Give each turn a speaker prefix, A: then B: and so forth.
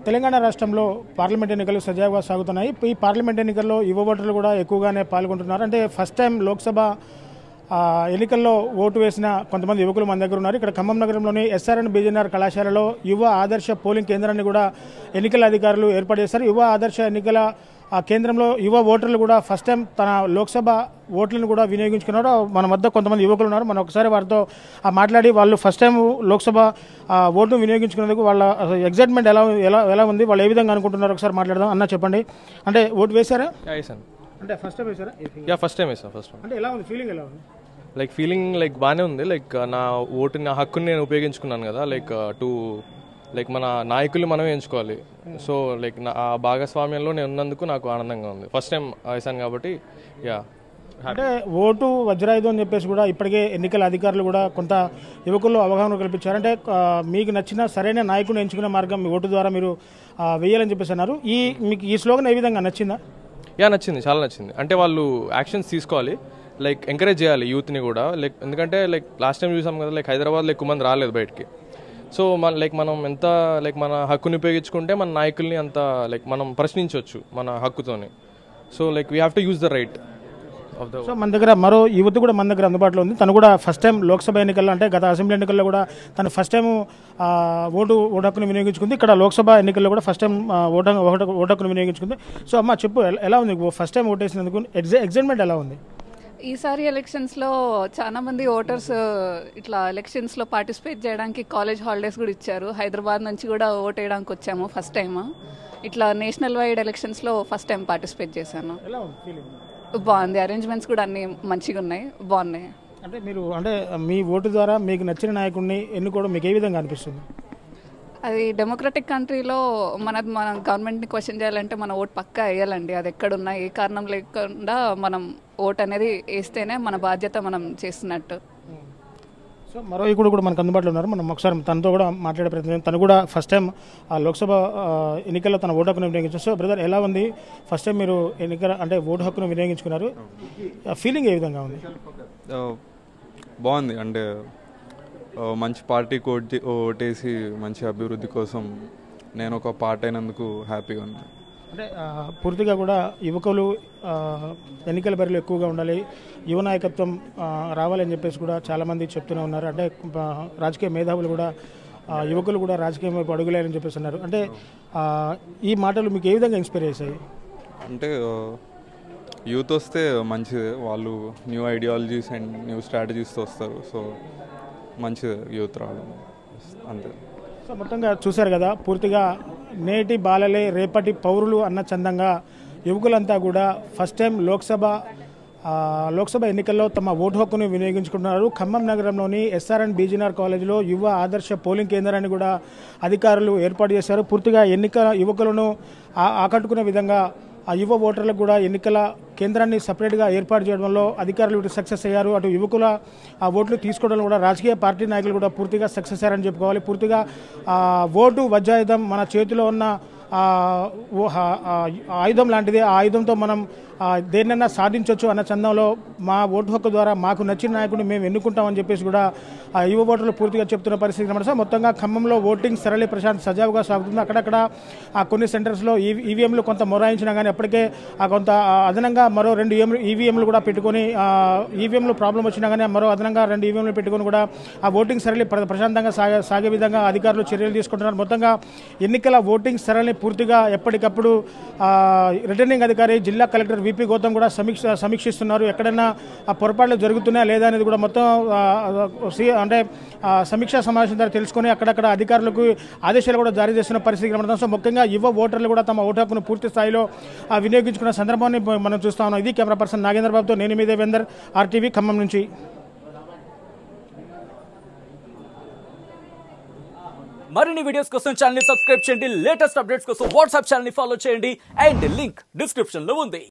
A: తెలంగాణ రాష్ట్రంలో పార్లమెంట్ ఎన్నికలు సజావుగా సాగుతున్నాయి ఈ పార్లమెంట్ ఎన్నికల్లో యువ ఓటర్లు కూడా ఎక్కువగానే పాల్గొంటున్నారు అంటే ఫస్ట్ టైం లోక్సభ ఆ, ఎన్నికల్లో ఓటు వేసిన కొంతమంది యువకులు మన దగ్గర ఉన్నారు ఇక్కడ ఖమ్మం నగరంలోని ఎస్ఆర్ఎన్ బీజేఆర్ కళాశాలలో యువ ఆదర్శ పోలింగ్ కేంద్రాన్ని కూడా ఎన్నికల అధికారులు ఏర్పాటు చేశారు యువ ఆదర్శ ఎన్నికల ఆ కేంద్రంలో యువ ఓటర్లు కూడా ఫస్ట్ టైం తన లోక్సభ ఓట్లను కూడా వినియోగించుకున్నారు మన వద్ద కొంతమంది యువకులు ఉన్నారు మనం ఒకసారి వారితో ఆ మాట్లాడి వాళ్ళు ఫస్ట్ టైం లోక్సభ ఆ, ఓటును వినియోగించుకునేందుకు వాళ్ళ ఎగ్జైట్మెంట్ ఎలా ఎలా ఎలా ఉంది వాళ్ళు ఏ విధంగా అనుకుంటున్నారు ఒకసారి మాట్లాడదాం అన్న చెప్పండి అంటే ఓటు వేశారా
B: యా వేసాను
A: అంటే ఫస్ట్ టైం వేశారా
B: యా ఫస్ట్ టైం వేసాను ఫస్ట్ టైం
A: అంటే ఎలా ఉంది ఫీలింగ్ ఎలా ఉంది
B: లైక్ ఫీలింగ్ లైక్ బాగానే ఉంది లైక్ నా ఓటు నా హక్కుని నేను ఉపయోగించుకున్నాను కదా లైక్ టు లైక్ మన నాయకులు మనమే ఎంచుకోవాలి సో లైక్ నా ఆ భాగస్వామ్యంలో నేను ఉన్నందుకు నాకు ఆనందంగా ఉంది ఫస్ట్ టైం వేసాను కాబట్టి యా
A: అంటే ఓటు వజ్రాయుధం అని చెప్పేసి కూడా ఇప్పటికే ఎన్నికల అధికారులు కూడా కొంత యువకుల్లో అవగాహన కల్పించారు అంటే ఆ, మీకు నచ్చిన సరైన నాయకుడిని ఎంచుకునే మార్గం మీ ఓటు ద్వారా మీరు ఆ, వేయాలని చెప్పేసి అన్నారు ఈ మీకు ఈ స్లోగన్ ఏ విధంగా నచ్చిందా
B: యా నచ్చింది చాలా నచ్చింది అంటే వాళ్ళు యాక్షన్స్ తీసుకోవాలి లైక్ ఎంకరేజ్ చేయాలి యూత్ని కూడా లైక్ ఎందుకంటే లైక్ లాస్ట్ టైం చూసాం కదా లైక్ హైదరాబాద్లో ఎక్కువ మంది రాలేదు బయటికి సో మన లైక్ మనం ఎంత లైక్ మన హక్కుని ఉపయోగించుకుంటే మన నాయకుల్ని అంత లైక్ మనం ప్రశ్నించవచ్చు మన హక్కుతోని so like we have to use the right of the
A: so మన దగ్గర మరో యువతి కూడా మన దగ్గర అందుబాటులో ఉంది తను కూడా ఫస్ట్ టైం లోక్సభ ఎన్నికల్లో అంటే గత అసెంబ్లీ ఎన్నికల్లో కూడా తను ఫస్ట్ టైం ఆ, ఓటు ఓటు హక్కును వినియోగించుకుంది ఇక్కడ లోక్సభ ఎన్నికల్లో కూడా ఫస్ట్ టైం ఆ, ఓటు ఓటు ఓటు హక్కును వినియోగించుకుంది సో అమ్మ చెప్పు ఎలా- ఎలా ఉంది ఫస్ట్ టైం ఓటేసినందుకు ఎగ్జై ఎగ్జైట్మెంట్ ఎలా ఉంది
C: ఈసారి ఎలక్షన్స్లో చాలా మంది ఓటర్స్ ఇట్లా ఎలక్షన్స్లో పార్టిసిపేట్ చేయడానికి కాలేజ్ హాలిడేస్ కూడా ఇచ్చారు హైదరాబాద్ నుంచి కూడా ఓట్ వేయడానికి వచ్చాము ఫస్ట్ టైం ఇట్లా నేషనల్ వైడ్ ఎలక్షన్స్లో ఫస్ట్ టైం పార్టిసిపేట్ చేశాను
A: ఎలా ఉంది ఫీలింగ్
C: బాగుంది అరేంజ్మెంట్స్ కూడా అన్ని మంచిగా ఉన్నాయి బాగున్నాయి
A: అంటే మీరు అంటే మీ ఓటు ద్వారా మీకు నచ్చిన నాయకుడిని ఎన్నుకోవడం మీకు ఏ విధంగా అనిపిస్తుంది
C: అది డెమోక్రటిక్ కంట్రీలో మన మన గవర్నమెంట్ని క్వశ్చన్ చేయాలంటే మన ఓట్ పక్కా వేయాలండి అది ఎక్కడున్నా ఏ కారణం లేకుండా మనం ఓట్ అనేది వేస్తేనే మన బాధ్యత మనం చేస్తున్నట్టు
A: సో మరో ఇప్పుడు కూడా మనకు అందుబాటులో ఉన్నారు మనం ఒకసారి తనతో కూడా మాట్లాడే ప్రయత్నం చేద్దాం. తను కూడా ఫస్ట్ టైం ఆ లోక్సభ ఆ, ఎన్నికల్లో తన ఓటు హక్కును వినియోగించారు సో బ్రదర్ ఎలా ఉంది ఫస్ట్ టైం మీరు ఎన్నికల అంటే ఓటు హక్కును వినియోగించుకున్నారు ఫీలింగ్ ఏ విధంగా ఉంది
D: ఆ, బాగుంది అంటే ఆ, మంచి పార్టీకి ఓటి ఓటేసి మంచి అభివృద్ధి కోసం నేను ఒక పార్ట్ అయినందుకు హ్యాపీగా ఉంది
A: అంటే ఆ, పూర్తిగా కూడా యువకులు ఆ, ఎన్నికల బరిలో ఎక్కువగా ఉండాలి యువ నాయకత్వం ఆ, రావాలని చెప్పేసి కూడా చాలామంది చెప్తూనే ఉన్నారు అంటే ఆ, రాజకీయ మేధావులు కూడా ఆ, యువకులు కూడా రాజకీయం వైపు అడుగులేరని చెప్పేసి అన్నారు అంటే ఆ, ఈ మాటలు మీకు ఏ విధంగా ఇన్స్పైర్ చేశాయి
D: అంటే యూత్ వస్తే మంచిదే వాళ్ళు న్యూ ఐడియాలజీస్ అండ్ న్యూ స్ట్రాటజీస్తో వస్తారు సో మంచిదే యూత్ రావడం అంతే
A: సో మొత్తంగా చూశారు కదా పూర్తిగా నేటి బాలలే రేపటి పౌరులు అన్న చందంగా యువకులంతా కూడా ఫస్ట్ టైం లోక్సభ ఆ, లోక్సభ ఎన్నికల్లో తమ ఓటు హక్కును వినియోగించుకుంటున్నారు ఖమ్మం నగరంలోని ఎస్ఆర్ఎన్ బీజీఆర్ కాలేజీలో యువ ఆదర్శ పోలింగ్ కేంద్రాన్ని కూడా అధికారులు ఏర్పాటు చేశారు పూర్తిగా ఎన్నికల యువకులను ఆ- ఆకట్టుకునే విధంగా ఆ యువ ఓటర్లకు కూడా ఎన్నికల కేంద్రాన్ని సపరేట్గా ఏర్పాటు చేయడంలో అధికారులు ఇటు సక్సెస్ అయ్యారు అటు యువకుల ఆ ఓట్లు తీసుకోవడంలో కూడా రాజకీయ పార్టీ నాయకులు కూడా పూర్తిగా సక్సెస్ అయ్యారని చెప్పుకోవాలి పూర్తిగా ఆ, ఓటు వజ్రాయుధం మన చేతిలో ఉన్న ఆ, ఓ- ఆ- ఆ ఆయుధం లాంటిది ఆ ఆయుధంతో మనం ఆ, దేన్నైనా సాధించవచ్చు అన్న చందంలో మా ఓటు హక్కు ద్వారా మాకు నచ్చిన నాయకుడిని మేము ఎన్నుకుంటామని చెప్పేసి కూడా ఆ యువ ఓటర్లు పూర్తిగా చెప్తున్న పరిస్థితి కనబడుతుంది సార్ మొత్తంగా ఖమ్మంలో ఓటింగ్ సరళి ప్రశాంత్ సజావుగా సాగుతుంది అక్కడక్కడ ఆ కొన్ని సెంటర్స్లో ఈవీ ఈవీఎంలు కొంత మొరాయించినా కానీ అప్పటికే ఆ కొంత ఆ, అదనంగా మరో రెండు ఈవీఎంలు కూడా పెట్టుకొని ఈవీఎంలు ప్రాబ్లం వచ్చినా కానీ మరో అదనంగా రెండు ఈవీఎంలు పెట్టుకొని కూడా ఆ ఓటింగ్ సరళి ప్ర- ప్రశాంతంగా సాగే సాగే విధంగా అధికారులు చర్యలు తీసుకుంటున్నారు మొత్తంగా ఎన్నికల ఓటింగ్ సరళిని పూర్తిగా ఎప్పటికప్పుడు ఆ, రిటర్నింగ్ అధికారి జిల్లా కలెక్టర్ విపి గౌతమ్ కూడా సమీక్ష సమీక్షిస్తున్నారు ఎక్కడైనా ఆ పొరపాట్లు జరుగుతున్నాయా లేదా అనేది కూడా మొత్తం ఆ, ఆ, సి- అంటే ఆ, సమీక్షా సమావేశం ద్వారా తెలుసుకొని అక్కడక్కడ అధికారులకు ఆదేశాలు కూడా జారీ చేస్తున్న పరిస్థితి కనబడుతుంది సో ముఖ్యంగా యువ ఓటర్లు కూడా తమ ఓటు హక్కును పూర్తి స్థాయిలో ఆ, వినియోగించుకున్న సందర్భాన్ని మనం చూస్తా ఉన్నాం ఇది కెమెరా పర్సన్ నాగేంద్ర బాబుతో నేను మీ దేవేందర్ ఆర్టీవీ ఖమ్మం నుంచి
E: మరిన్ని వీడియోస్ కోసం ఛానల్ ని సబ్స్క్రైబ్ చేయండి లేటెస్ట్ అప్డేట్స్ కోసం వాట్సాప్ ఛానల్ ని ఫాలో చేయండి అండ్ లింక్ డిస్క్రిప్షన్ లో ఉంది